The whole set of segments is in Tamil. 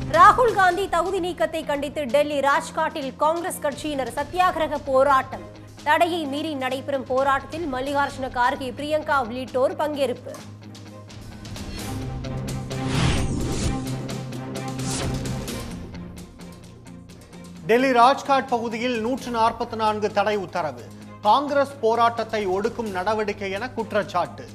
ராகுல் காந்தி தகுதி நீக்கத்தை கண்டித்து டெல்லி ராஜ்காட்டில் காங்கிரஸ் கட்சியினர் சத்தியாகிரக போராட்டம் தடையை மீறி நடைபெறும் போராட்டத்தில் மல்லிகார்ஜுன கார்கே பிரியங்கா உள்ளிட்டோர் பங்கேற்பு டெல்லி ராஜ்காட் பகுதியில் நூற்று நாற்பத்தி நான்கு தடை உத்தரவு காங்கிரஸ் போராட்டத்தை ஒடுக்கும் நடவடிக்கை என குற்றச்சாட்டு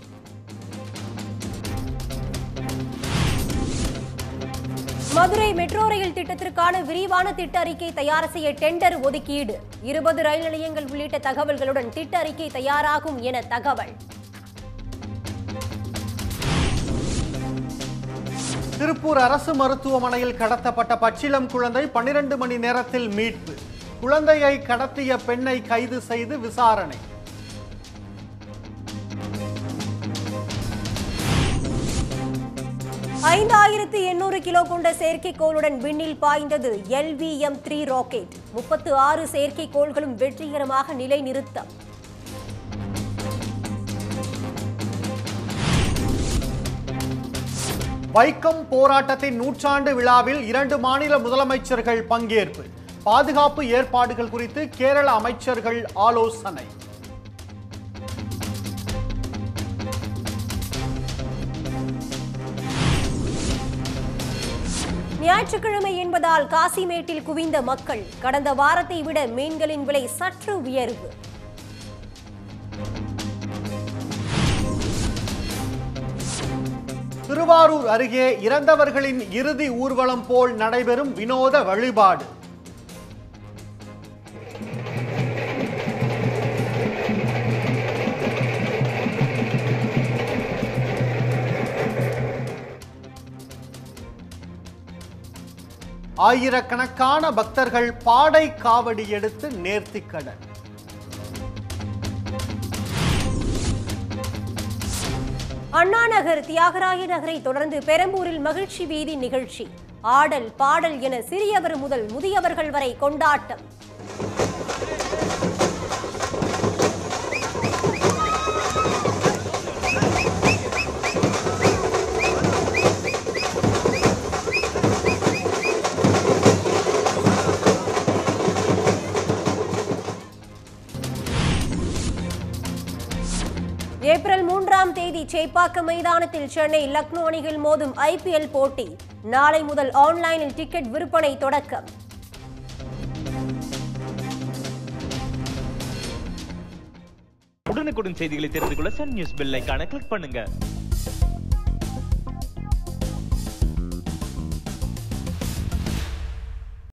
மதுரை மெட்ரோ ரயில் திட்டத்திற்கான விரிவான திட்ட அறிக்கை தயார் செய்ய டெண்டர் ஒதுக்கீடு இருபது ரயில் நிலையங்கள் உள்ளிட்ட தகவல்களுடன் திட்ட அறிக்கை தயாராகும் என தகவல் திருப்பூர் அரசு மருத்துவமனையில் கடத்தப்பட்ட பச்சிளம் குழந்தை பன்னிரண்டு மணி நேரத்தில் மீட்பு குழந்தையை கடத்திய பெண்ணை கைது செய்து விசாரணை ஐந்தாயிரத்து எண்ணூறு கிலோ கொண்ட செயற்கைக்கோளுடன் விண்ணில் பாய்ந்தது எல்விஎம் த்ரீ ராக்கெட் முப்பத்து ஆறு செயற்கைக்கோள்களும் வெற்றிகரமாக நிலைநிறுத்தம் வைக்கம் போராட்டத்தின் நூற்றாண்டு விழாவில் இரண்டு மாநில முதலமைச்சர்கள் பங்கேற்பு பாதுகாப்பு ஏற்பாடுகள் குறித்து கேரள அமைச்சர்கள் ஆலோசனை ஞாயிற்றுக்கிழமை என்பதால் காசிமேட்டில் குவிந்த மக்கள் கடந்த வாரத்தை விட மீன்களின் விலை சற்று உயர்வு திருவாரூர் அருகே இறந்தவர்களின் இறுதி ஊர்வலம் போல் நடைபெறும் வினோத வழிபாடு ஆயிரக்கணக்கான பக்தர்கள் பாடை காவடி எடுத்து நேர்த்திக்கடன் அண்ணா நகர் தியாகராய நகரை தொடர்ந்து பெரம்பூரில் மகிழ்ச்சி வீதி நிகழ்ச்சி ஆடல் பாடல் என சிறியவர் முதல் முதியவர்கள் வரை கொண்டாட்டம் ஏப்ரல் மூன்றாம் தேதி சேப்பாக்கம் மைதானத்தில் சென்னை லக்னோ அணிகள் மோதும் ஐபிஎல் போட்டி நாளை முதல் ஆன்லைனில் டிக்கெட் விற்பனை தொடக்கம் உடனுக்குடன் செய்திகளை தெரிந்து கொள்ள சன் நியூஸ் பெல் ஐகானை கிளிக் பண்ணுங்க